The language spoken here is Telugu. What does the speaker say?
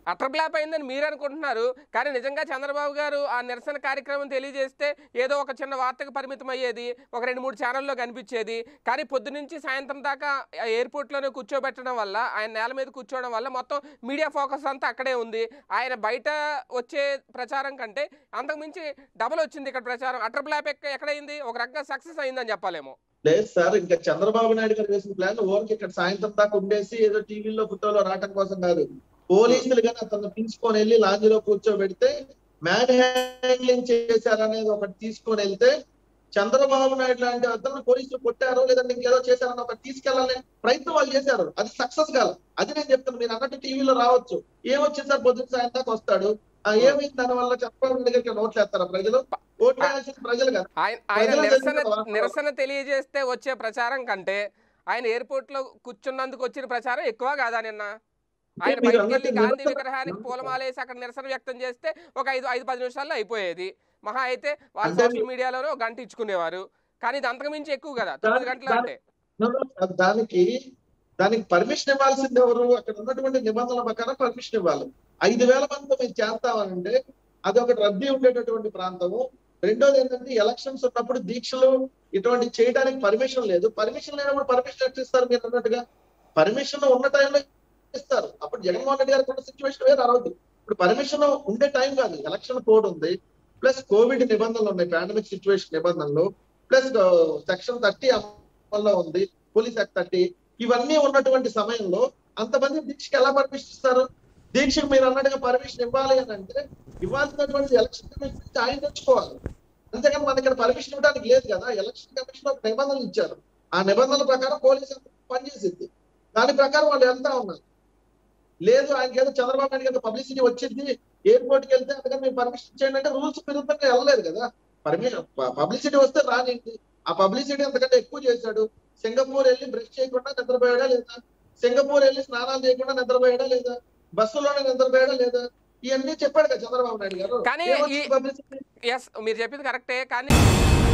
అటర్ బ్లాప్ అయిందని మీరు అనుకుంటున్నారు కానీ నిజంగా చంద్రబాబు గారు ఆ నిరసన కార్యక్రమం తెలియజేస్తే ఏదో ఒక చిన్న వార్తకు పరిమితం అయ్యేది ఒక రెండు మూడు ఛానల్లో కనిపించేది కానీ పొద్దు నుంచి సాయంత్రం దాకా ఆ ఎయిర్పోర్ట్లోనే కూర్చోబెట్టడం వల్ల ఆయన నేల మీద కూర్చోవడం వల్ల మొత్తం మీడియా ఫోకస్ అంతా అక్కడే ఉంది ఆయన బయట వచ్చే ప్రచారం కంటే అంతకుమించి డబల్ వచ్చింది ఇక్కడ ప్రచారం అటర్ బ్లాప్ ఎక్క ఎక్కడైంది ఒక రకంగా సక్సెస్ అయిందని చెప్పాలేమో లేదు సార్ ఇంకా చంద్రబాబు నాయుడు గారు వేసిన ప్లాన్ ఓన్లీ ఇక్కడ సాయంత్రం దాకా ఉండేసి ఏదో టీవీలో ఫోటోలో రావటం కోసం కాదు పోలీసులు కానీ అతను పిలుచుకొని వెళ్ళి లాంజ్ లో కూర్చోబెడితే మ్యాన్ హ్యాండ్లింగ్ చేశారనేది ఒకటి తీసుకొని వెళ్తే చంద్రబాబు నాయుడు లాంటి అతను పోలీసులు కొట్టారో లేదంటే ఇంకేదో చేశారని ఒకటి తీసుకెళ్లాలని ప్రయత్నం వాళ్ళు చేశారు అది సక్సెస్ కాదు అది నేను చెప్తాను మీరు అన్నట్టు టీవీలో రావచ్చు ఏమొచ్చింది సార్ పొద్దున్న సాయంత్రం దాకా వస్తాడు ఆ ఏమైంది దాని వల్ల చంద్రబాబు నాయుడు గారికి ఓట్లు వేస్తారా ప్రజలు ఓట్లు వేయాల్సిన ప్రజలు కాదు ఆయన ఆయన ప్రజల నిరసన దగ్గర వాస్తవం. నిరసన తెలియజేస్తే వచ్చే ప్రచారం కంటే ఆయన ఎయిర్పోర్ట్ లో కూర్చున్నందుకు వచ్చిన ప్రచారం ఎక్కువ కాదా నిన్న ఆయన మీరు బయటికి వెళ్ళి అన్నట్టు గాంధీ నిరసన- విగ్రహానికి పూలమాలేసి అక్కడ నిరసన వ్యక్తం చేస్తే ఒక ఐదు ఐదు పది నిమిషాల్లో అయిపోయేది మహా అయితే వాళ్ళు అంటే సోషల్ మీడియాలోనే ఒక గంట ఇచ్చుకునేవారు కానీ ఇది అంతకు మించి ఎక్కువ కదా తొమ్మిది దాని- గంటలు అంటే No, no, దానికి దానికి పర్మిషన్ ఇవ్వాల్సింది ఎవరు అక్కడ ఉన్నటువంటి నిబంధనల ప్రకారం పర్మిషన్ ఇవ్వాలి ఐదు వేల మందితో మేము చేస్తామనంటే అది ఒకటి రద్దీ ఉండేటటువంటి ప్రాంతము రెండోది ఏంటంటే ఎలక్షన్స్ ఉన్నప్పుడు దీక్షలు ఇటువంటి చేయడానికి పర్మిషన్ లేదు పర్మిషన్ లేనప్పుడు పర్మిషన్ ఎట్లా ఇస్తారు మీరు అన్నట్టుగా పర్మిషన్ ఉన్న టైంలో ఇస్తారు అప్పుడు జగన్మోహన్ రెడ్డి గారికి ఉన్న సిచ్యువేషన్ వేరు ఆ రోజు ఇప్పుడు పర్మిషన్ ఉండే టైం కాదు ఎలక్షన్ కోడ్ ఉంది ప్లస్ కోవిడ్ నిబంధనలు ఉన్నాయి పాండమిక్ సిచ్యువేషన్ నిబంధనలు ప్లస్ సెక్షన్ థర్టీ అమల్లో ఉంది పోలీస్ యాక్ట్ థర్టీ ఇవన్నీ ఉన్నటువంటి సమయంలో అంతమంది దీక్షకి ఎలా పర్మిషన్ ఇస్తారు దీక్షకు మీరు అన్నట్టుగా పర్మిషన్ ఇవ్వాలి అని అంటే ఇవ్వాల్సినటువంటి ఎలక్షన్ కమిషన్ నుంచి ఆయన తెచ్చుకోవాలి అంతేకాని మన ఇక్కడ పర్మిషన్ ఇవ్వడానికి లేదు కదా ఎలక్షన్ కమిషన్ ఒక నిబంధనలు ఇచ్చారు ఆ నిబంధనల ప్రకారం పోలీసు పనిచేసింది దాని ప్రకారం వాళ్ళు వెళ్తా ఉన్నారు లేదు ఆయనకి ఏదో చంద్రబాబు నాయుడు గారు పబ్లిసిటీ వచ్చింది ఎయిర్పోర్ట్ కి వెళ్తే అందుకని మీరు పర్మిషన్ చేయండి అంటే రూల్స్ విరుద్ధంగా వెళ్ళలేదు కదా పర్మిషన్ పబ్లిసిటీ వస్తే రానింది ఆ పబ్లిసిటీ అంతకంటే ఎక్కువ చేశాడు సింగపూర్ వెళ్ళి బ్రష్ చేయకుండా నిద్రపోయాడా లేదా సింగపూర్ వెళ్ళి స్నానాలు చేయకుండా నిద్రపోయాడా లేదా బస్సులోనే నిద్రపోయాడా లేదా ఇవన్నీ చెప్పాడు కదా చంద్రబాబు నాయుడు గారు కానీ ఏమొచ్చింది ఈ- publicity? ఎస్ మీరు చెప్పింది కరెక్టే కానీ